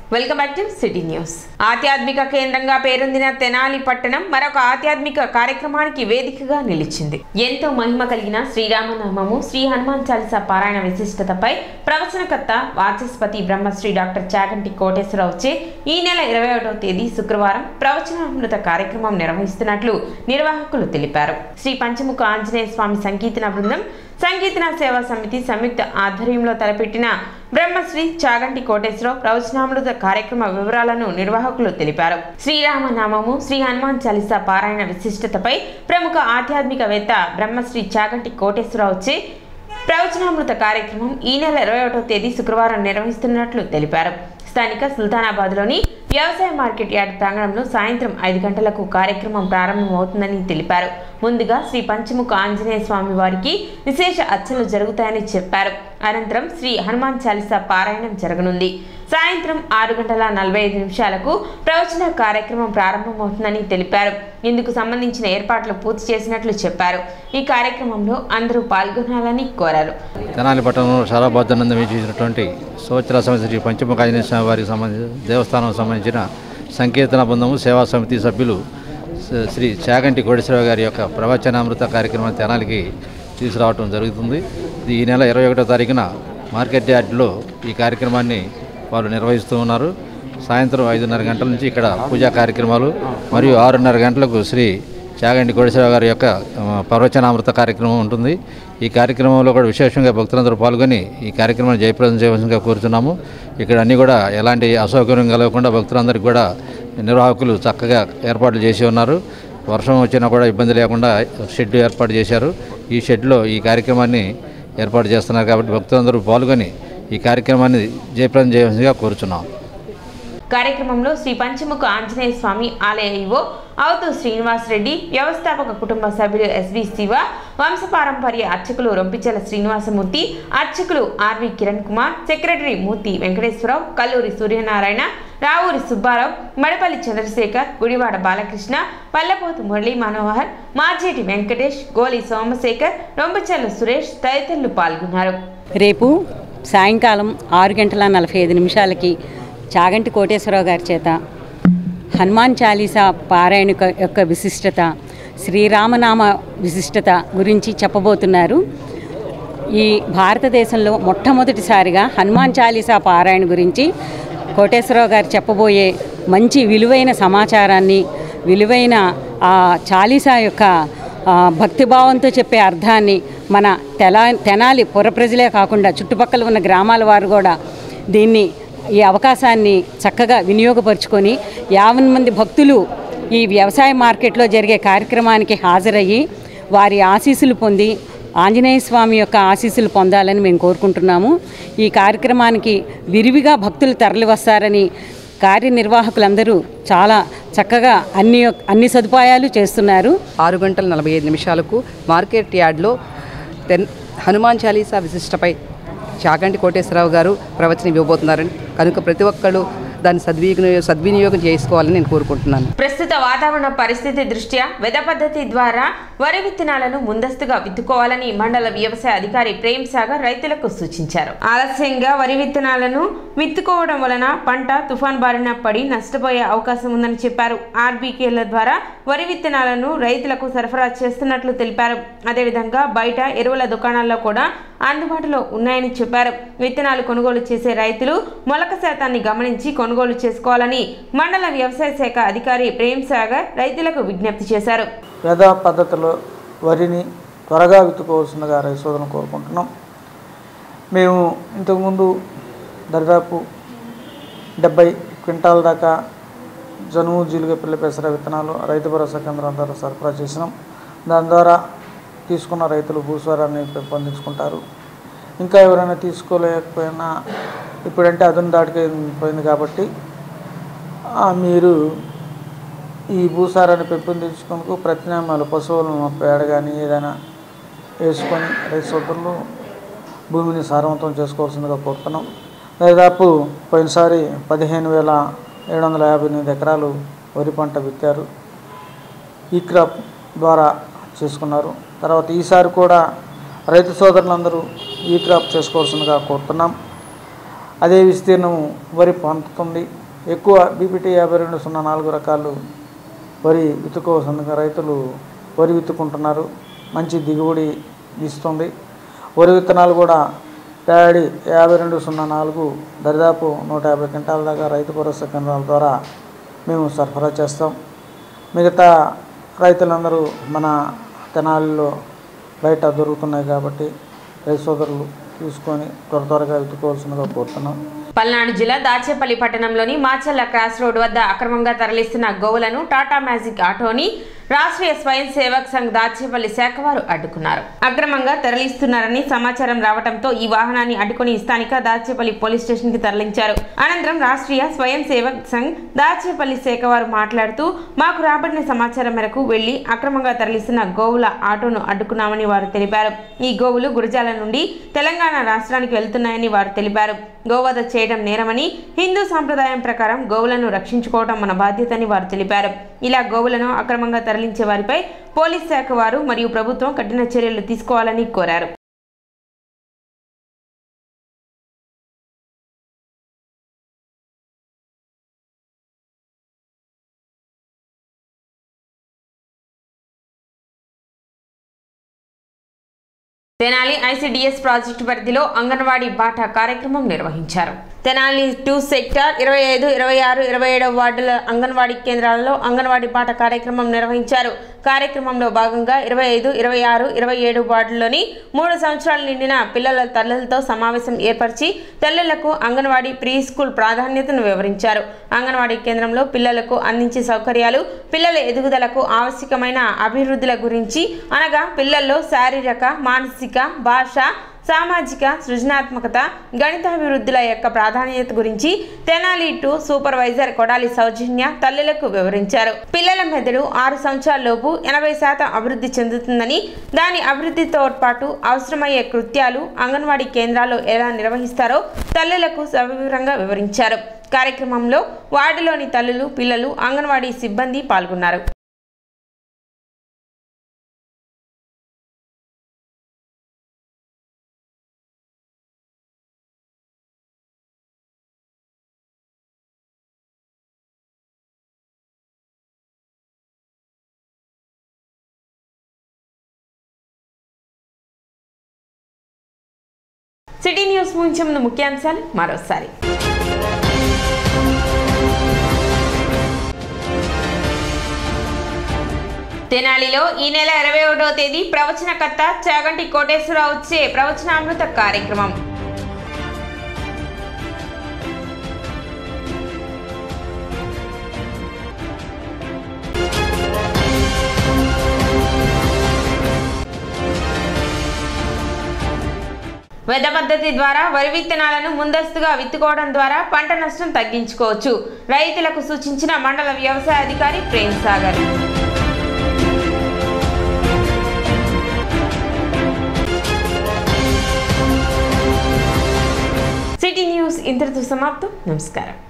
welcome back to city news ఆధ్యాత్మిక కేంద్రంగా పేరొందిన తెనాలి పట్టణం మరొక ఆధ్యాత్మిక కార్యక్రమానికి వేదికగా నిలిచింది ఎంతో మహిమ కలిగిన శ్రీరామనామము శ్రీ హనుమాన్ చాలీసా పారాయణ విశిష్టతపై ప్రవచనకర్త వాచస్పతి బ్రహ్మశ్రీ డాక్టర్ చాగంటి కోటేశ్వరరావుచే ఈ నెల ఇరవై ఒకటవ తేదీ శుక్రవారం ప్రవచనామృత కార్యక్రమం నిర్వహిస్తున్నట్లు నిర్వాహకులు తెలిపారు శ్రీ పంచముఖ ఆంజనేయ స్వామి సంకీర్తన బృందం సంకీర్తన సేవా సమితి సంయుక్త ఆధ్వర్యంలో తలపెట్టిన బ్రహ్మశ్రీ చాగంటి కోటేశ్వరరావు ప్రవచనామృత కార్యక్రమ వివరాలను నిర్వాహకులు తెలిపారు శ్రీరామనామము శ్రీ హనుమాన్ చాలీసా పారాయణ విశిష్టతపై ప్రముఖ ఆధ్యాత్మికవేత్త బ్రహ్మశ్రీ చాగంటి కోటేశ్వరరావుచే ప్రవచనామృత కార్యక్రమం ఈ నెల ఇరవై ఒకటో తేదీ శుక్రవారం నిర్వహిస్తున్నట్లు తెలిపారు స్థానిక సుల్తానాబాద్లోని వ్యవసాయ మార్కెట్ యార్డ్ ప్రాంగణంలో సాయంత్రం ఐదు గంటలకు కార్యక్రమం ప్రారంభమవుతుందని తెలిపారు ముందుగా శ్రీ పంచముఖ ఆంజనేయ స్వామి వారికి విశేష అర్చనలు జరుగుతాయని చెప్పారు అనంతరం శ్రీ హనుమాన్ చాలీసా పారాయణం జరగనుంది సాయంత్రం ఆరు గంటల నలభై ఐదు నిమిషాలకు ప్రవచన కార్యక్రమం ప్రారంభమవుతుందని తెలిపారు ఇందుకు సంబంధించిన ఏర్పాట్లు పూర్తి చేసినట్లు చెప్పారు ఈ కార్యక్రమంలో అందరూ పాల్గొనాలని కోరారు తెనాలి పట్టణంలో శారాబాద్నందం ఇచ్చినటువంటి సంవత్సర సమితి శ్రీ పంచముఖ ఆంజనేయ స్వామి వారికి సంబంధించిన దేవస్థానం సంబంధించిన సంకీర్తన బృందము సేవా సమితి సభ్యులు స- శ్రీ చాగంటి కోటేశ్వరరావు గారి యొక్క ప్రవచనామృత కార్యక్రమం తెనాలికి తీసుకురావటం జరుగుతుంది ఇది ఈ నెల ఇరవై ఒకటో తారీఖున మార్కెట్ యార్డ్లో ఈ కార్యక్రమాన్ని వారు నిర్వహిస్తూ ఉన్నారు సాయంత్రం ఐదున్నర గంటల నుంచి ఇక్కడ పూజా కార్యక్రమాలు మరియు ఆరున్నర గంటలకు శ్రీ చాగంటి కోటేశ్వరరావు గారి యొక్క ఆ, ప్రవచనామృత కార్యక్రమం ఉంటుంది ఈ కార్యక్రమంలో కూడా విశేషంగా భక్తులందరూ పాల్గొని ఈ కార్యక్రమాన్ని జయప్రదం చేయవలసిందిగా కోరుతున్నాము ఇక్కడ అన్ని కూడా ఎలాంటి అసౌకర్యం కలగకుండా భక్తులందరికీ కూడా నిర్వాహకులు చక్కగా ఏర్పాట్లు చేసి ఉన్నారు వర్షం వచ్చినా కూడా ఇబ్బంది లేకుండా షెడ్ ఏర్పాటు చేశారు ఈ షెడ్లో ఈ కార్యక్రమాన్ని ఏర్పాటు చేస్తున్నారు కాబట్టి భక్తులందరూ పాల్గొని ఈ కార్యక్రమాన్ని జయప్రదం చేయవలసిందిగా కోరుచున్నాం కార్యక్రమంలో శ్రీ పంచముఖ ఆంజనేయ స్వామి ఆలయ ఈవో అవతు శ్రీనివాస్ రెడ్డి వ్యవస్థాపక కుటుంబ సభ్యులు ఎస్వి శివ వంశపారంపర్య అర్చకులు రొంపిచెల శ్రీనివాసమూర్తి అర్చకులు ఆర్వి కిరణ్ కుమార్ సెక్రటరీ మూర్తి వెంకటేశ్వరరావు కల్లూరి సూర్యనారాయణ రావూరి సుబ్బారావు మడపల్లి చంద్రశేఖర్ గుడివాడ బాలకృష్ణ పల్లపోతు మురళీ మనోహర్ మార్జేటి వెంకటేష్ గోలి సోమశేఖర్ రొంపిచెల్ల సురేష్ తదితరులు పాల్గొన్నారు రేపు సాయంకాలం ఆరు గంటల నలభై ఐదు నిమిషాలకి చాగంటి కోటేశ్వరరావు గారి చేత హనుమాన్ చాలీసా పారాయణ యొక్క- యొక్క విశిష్టత శ్రీరామనామ విశిష్టత గురించి చెప్పబోతున్నారు ఈ భారతదేశంలో మొట్టమొదటిసారిగా హనుమాన్ చాలీసా పారాయణ గురించి కోటేశ్వరరావు గారు చెప్పబోయే మంచి విలువైన సమాచారాన్ని విలువైన ఆ చాలీసా యొక్క ఆ, భక్తిభావంతో చెప్పే అర్థాన్ని మన తెలా తెనాలి పుర ప్రజలే కాకుండా చుట్టుపక్కల ఉన్న గ్రామాల వారు కూడా దీన్ని ఈ అవకాశాన్ని చక్కగా వినియోగపరుచుకొని యావన్ మంది భక్తులు ఈ వ్యవసాయ మార్కెట్లో జరిగే కార్యక్రమానికి హాజరయ్యి వారి ఆశీస్సులు పొంది ఆంజనేయ స్వామి యొక్క ఆశీస్సులు పొందాలని మేము కోరుకుంటున్నాము ఈ కార్యక్రమానికి విరివిగా భక్తులు తరలివస్తారని కార్యనిర్వాహకులందరూ చాలా చక్కగా అన్ని అన్ని సదుపాయాలు చేస్తున్నారు ఆరు గంటల నలభై ఐదు నిమిషాలకు మార్కెట్ యార్డ్లో తెన్ హనుమాన్ చాలీసా విశిష్టపై చాగంటి కోటేశ్వరరావు గారు ప్రవచనం ఇవ్వబోతున్నారని కనుక ప్రతి ఒక్కళ్ళు దాన్ని సద్వినియోగం సద్వినియోగం చేసుకోవాలని నేను కోరుకుంటున్నాను ప్రస్తుత వాతావరణ పరిస్థితి దృష్ట్యా వెద పద్ధతి ద్వారా వరి విత్తనాలను ముందస్తుగా విత్తుకోవాలని మండల వ్యవసాయ అధికారి ప్రేమ్ సాగర్ రైతులకు సూచించారు ఆలస్యంగా వరి విత్తనాలను విత్తుకోవడం వలన పంట తుఫాన్ బారిన పడి నష్టపోయే అవకాశం ఉందని చెప్పారు ఆర్బీకేల ద్వారా వరి విత్తనాలను రైతులకు సరఫరా చేస్తున్నట్లు తెలిపారు అదేవిధంగా బయట ఎరువుల దుకాణాల్లో కూడా అందుబాటులో ఉన్నాయని చెప్పారు విత్తనాలు కొనుగోలు చేసే రైతులు మొలక శాతాన్ని గమనించి కొనుగోలు చేసుకోవాలని మండల వ్యవసాయ శాఖ అధికారి ప్రేమ్ సాగర్ రైతులకు విజ్ఞప్తి చేశారు వేద పద్ధతిలో వరిని త్వరగా విత్తుకోవాల్సిందిగా రైతు సోదరులను కోరుకుంటున్నాం మేము ఇంతకుముందు దాదాపు డెబ్బై క్వింటాల దాకా జనుము జీలుగ పిల్ల పెసర విత్తనాలు రైతు భరోసా కేంద్రం ద్వారా సరఫరా చేసినాం దాని ద్వారా తీసుకున్న రైతులు భూస్వరాన్ని పెంపొందించుకుంటారు ఇంకా ఎవరైనా తీసుకోలేకపోయినా ఇప్పుడంటే అదును దాటికి పోయింది కాబట్టి ఆ, మీరు ఈ భూసారాన్ని పెంపొందించుకునేందుకు ప్రత్యామ్నాయాలు పశువులను పేడ కానీ ఏదైనా వేసుకొని రైతు సోదరులు భూమిని సారవంతం చేసుకోవాల్సిందిగా కోరుతున్నాం దాదాపు పోయినసారి పదిహేను వేల ఏడు వందల యాభై ఎనిమిది ఎకరాలు వరి పంట విత్తారు ఈ క్రాప్ ద్వారా చేసుకున్నారు తర్వాత ఈసారి కూడా రైతు సోదరులందరూ ఈ క్రాప్ చేసుకోవాల్సిందిగా కోరుతున్నాం అదే విస్తీర్ణం వరి పండుతుంది ఎక్కువ బీపీటీ యాభై రెండు సున్నా నాలుగు రకాలు వరి విత్తుకోవాల్సిందిగా రైతులు వరి విత్తుకుంటున్నారు మంచి దిగుబడి ఇస్తుంది వరి విత్తనాలు కూడా ప్యాడి యాభై రెండు సున్నా నాలుగు దరిదాపు నూట యాభై క్వింటాల దాకా రైతు భరోసా కేంద్రాల ద్వారా మేము సరఫరా చేస్తాం మిగతా రైతులందరూ మన తెనాలిలో బయట దొరుకుతున్నాయి కాబట్టి రైతు సోదరులు తీసుకొని త్వర త్వరగా విత్తుకోవాల్సిందిగా కోరుతున్నాం పల్నాడు జిల్లా దాచేపల్లి పట్టణంలోని మాచల్ల క్రాస్ రోడ్ వద్ద అక్రమంగా తరలిస్తున్న గోవులను టాటా మ్యాజిక్ ఆటోని రాష్ట్రీయ స్వయం సేవక్ సంఘ్ దాచేపల్లి శాఖ వారు అడ్డుకున్నారు అక్రమంగా తరలిస్తున్నారని సమాచారం రావడంతో ఈ వాహనాన్ని అడ్డుకుని స్థానిక దాచేపల్లి పోలీస్ స్టేషన్ కి తరలించారు అనంతరం రాష్ట్రీయ స్వయం సేవక్ సంఘ్ దాచేపల్లి శాఖ వారు మాట్లాడుతూ మాకు రాబడిన సమాచారం మేరకు వెళ్లి అక్రమంగా తరలిస్తున్న గోవుల ఆటోను అడ్డుకున్నామని వారు తెలిపారు ఈ గోవులు గురజాల నుండి తెలంగాణ రాష్ట్రానికి వెళ్తున్నాయని వారు తెలిపారు గోవధ చేయడం నేరమని హిందూ సాంప్రదాయం ప్రకారం గోవులను రక్షించుకోవడం మన బాధ్యతని వారు తెలిపారు ఇలా గోవులను అక్రమంగా తరలించే వారిపై పోలీస్ శాఖ వారు మరియు ప్రభుత్వం కఠిన చర్యలు తీసుకోవాలని కోరారు తెనాలి ఐసిడిఎస్ ప్రాజెక్టు పరిధిలో అంగన్వాడీ బాట కార్యక్రమం నిర్వహించారు తెనాలి టూ సెక్టార్ ఇరవై ఐదు ఇరవై ఆరు ఇరవై ఏడవ వార్డుల అంగన్వాడీ కేంద్రాలలో అంగన్వాడీ బాట కార్యక్రమం నిర్వహించారు కార్యక్రమంలో భాగంగా ఇరవై ఐదు ఇరవై ఆరు ఇరవై ఏడు వార్డుల్లోని మూడు సంవత్సరాలు నిండిన పిల్లల తల్లులతో సమావేశం ఏర్పరిచి తల్లులకు అంగన్వాడీ ప్రీ స్కూల్ ప్రాధాన్యతను వివరించారు అంగన్వాడీ కేంద్రంలో పిల్లలకు అందించే సౌకర్యాలు పిల్లల ఎదుగుదలకు ఆవశ్యకమైన అభివృద్ధుల గురించి అనగా పిల్లల్లో శారీరక మానసిక భాష సామాజిక సృజనాత్మకత గణితాభివృద్ధుల యొక్క ప్రాధాన్యత గురించి తెనాలి టు సూపర్వైజర్ కొడాలి సౌజన్య తల్లులకు వివరించారు పిల్లల మెదడు ఆరు సంవత్సరాల లోపు ఎనభై శాతం అభివృద్ధి చెందుతుందని దాని అభివృద్ధితో పాటు అవసరమయ్యే కృత్యాలు అంగన్వాడీ కేంద్రాల్లో ఎలా నిర్వహిస్తారో తల్లులకు సవివరంగా వివరించారు కార్యక్రమంలో వార్డులోని తల్లులు పిల్లలు అంగన్వాడీ సిబ్బంది పాల్గొన్నారు సిటీ న్యూస్ ముంచే ముందు ముఖ్యాంశాలు మరోసారి తెనాలిలో ఈ నెల ఇరవై ఒకటో తేదీ ప్రవచనకర్త చాగంటి కోటేశ్వరరావు వచ్చే ప్రవచనామృత కార్యక్రమం వెద పద్ధతి ద్వారా వరి విత్తనాలను ముందస్తుగా విత్తుకోవడం ద్వారా పంట నష్టం తగ్గించుకోవచ్చు రైతులకు సూచించిన మండల వ్యవసాయ అధికారి ప్రేమ్ సాగర్ సిటీ న్యూస్ ఇంతటితో సమాప్తం నమస్కారం